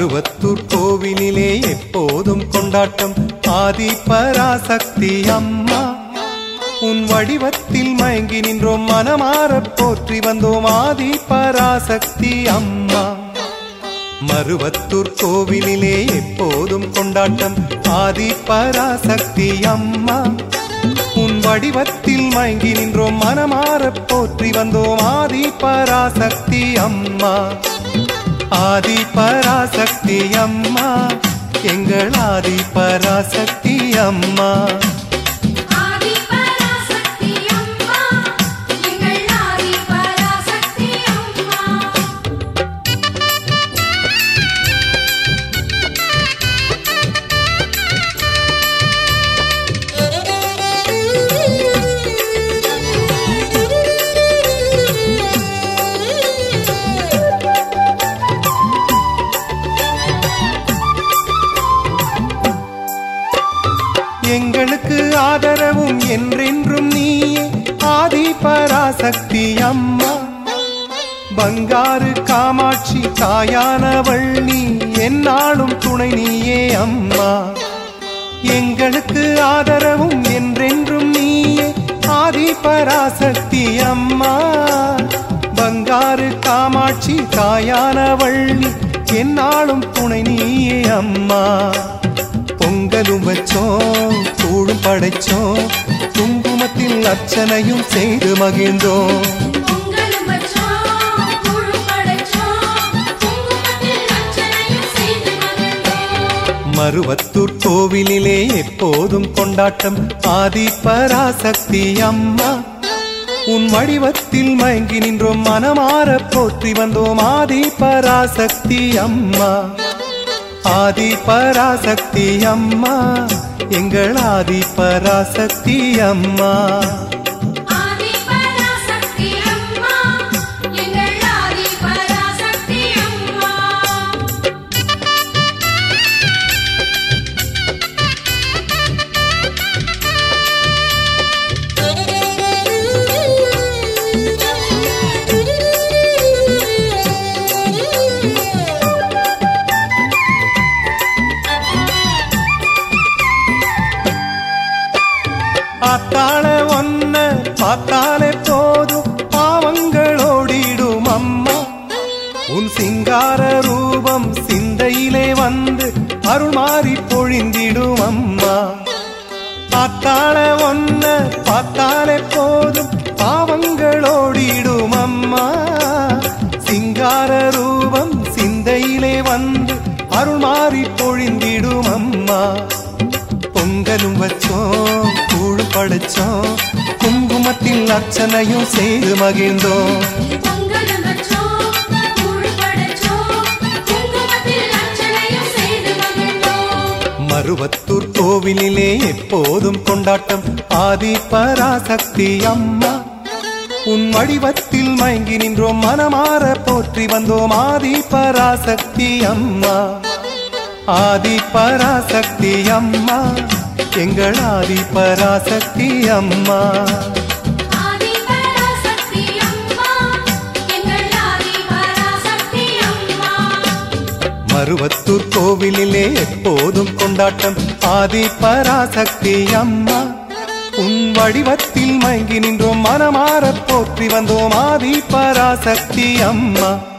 மருவத்தூர் கோவிலிலே எப்போதும் கொண்டாட்டம் ஆதி பராசக்தி அம்மா உன் வடிவத்தில் மயங்கி நின்றோம் மனமாறப் போற்றி வந்தோம் ஆதி பராசக்தி அம்மா மருவத்தூர் கோவிலிலே எப்போதும் கொண்டாட்டம் ஆதி பராசக்தி அம்மா உன் வடிவத்தில் மயங்கி நின்றோம் மனமாறப் போற்றி வந்தோம் ஆதி பராசக்தி அம்மா ஆதி பராசக்தி அம்மா எங்கள் ஆதி பராசக்தி அம்மா ஆதி பராசக்தி அம்மா எங்கள் ஆதி பராசக்தி அம்மா எங்களுக்கு ஆதரவும் என்றென்றும் நீயே ஆதி பராசக்தி அம்மா பங்காரு காமாட்சி தாயானவள் நீ என்னாலும் துணை நீயே அம்மா எங்களுக்கு ஆதரவும் என்றென்றும் நீயே ஆதி பராசக்தி அம்மா பங்காரு காமாட்சி தாயானவள் நீ என்னாலும் துணை நீயே அம்மா பொங்கலும் வச்சோம் கூழும் படைச்சோம் குங்குமத்தில் அர்ச்சனையும் செய்து மகிழ்ந்தோம் பொங்கலும் வச்சோம் கூழு படைச்சோம் குங்குமத்தில் அர்ச்சனையும் செய்து மகிழ்ந்தோம் மருவத்தூர் கோவிலிலே எப்போதும் கொண்டாட்டம் ஆதி பராசக்தி அம்மா உன் வடிவத்தில் மயங்கி நின்றோம் மனமாற போற்றி வந்தோம் ஆதி பராசக்தி அம்மா ஆதி பராசக்தி அம்மா எங்கள் ஆதி பராசக்தி அம்மா ஆதி பராசக்தி அம்மா எங்கள் ஆதி பராசக்தி அம்மா ஆத்தாள ஒன்ன பார்த்தாலே போதும் பாவங்களோடிடும் அம்மா உன் சிங்கார ரூபம் சிந்தையிலே வந்து அருள் மாறி பொழிந்திடும் அம்மா பார்த்தாள ஒன்ன பார்த்தாலே போதும் பாவங்களோடிடும் அம்மா சிங்கார ரூபம் சிந்தையிலே வந்து அருள் மாறி பொழிந்திடும் அம்மா பொங்கலும் வச்சோம் கூழு படைச்சோம் குங்குமத்தில் அர்ச்சனையும் செய்து மகிழ்ந்தோம் பொங்கலும் வச்சோம் கூழ் படைச்சோம் குங்குமத்தில் அர்ச்சனையும் செய்து மகிழ்ந்தோம் மருவத்தூர் கோவிலிலே எப்போதும் கொண்டாட்டம் ஆதி பராசக்தி அம்மா உன் வடிவத்தில் மயங்கி நின்றோம் மனமாற போற்றி வந்தோம் ஆதி பராசக்தி அம்மா ஆதி பராசக்தி அம்மா எங்கள் ஆதி பராசக்தி அம்மா ஆதி பராசக்தி அம்மா எங்கள் ஆதி பராசக்தி அம்மா மருவத்தூர் கோவிலிலே எப்போதும் கொண்டாட்டம் ஆதி பராசக்தி அம்மா உன் வடிவத்தில் மயங்கி நின்றோம் மனமாற போற்றி வந்தோம் ஆதி பராசக்தி அம்மா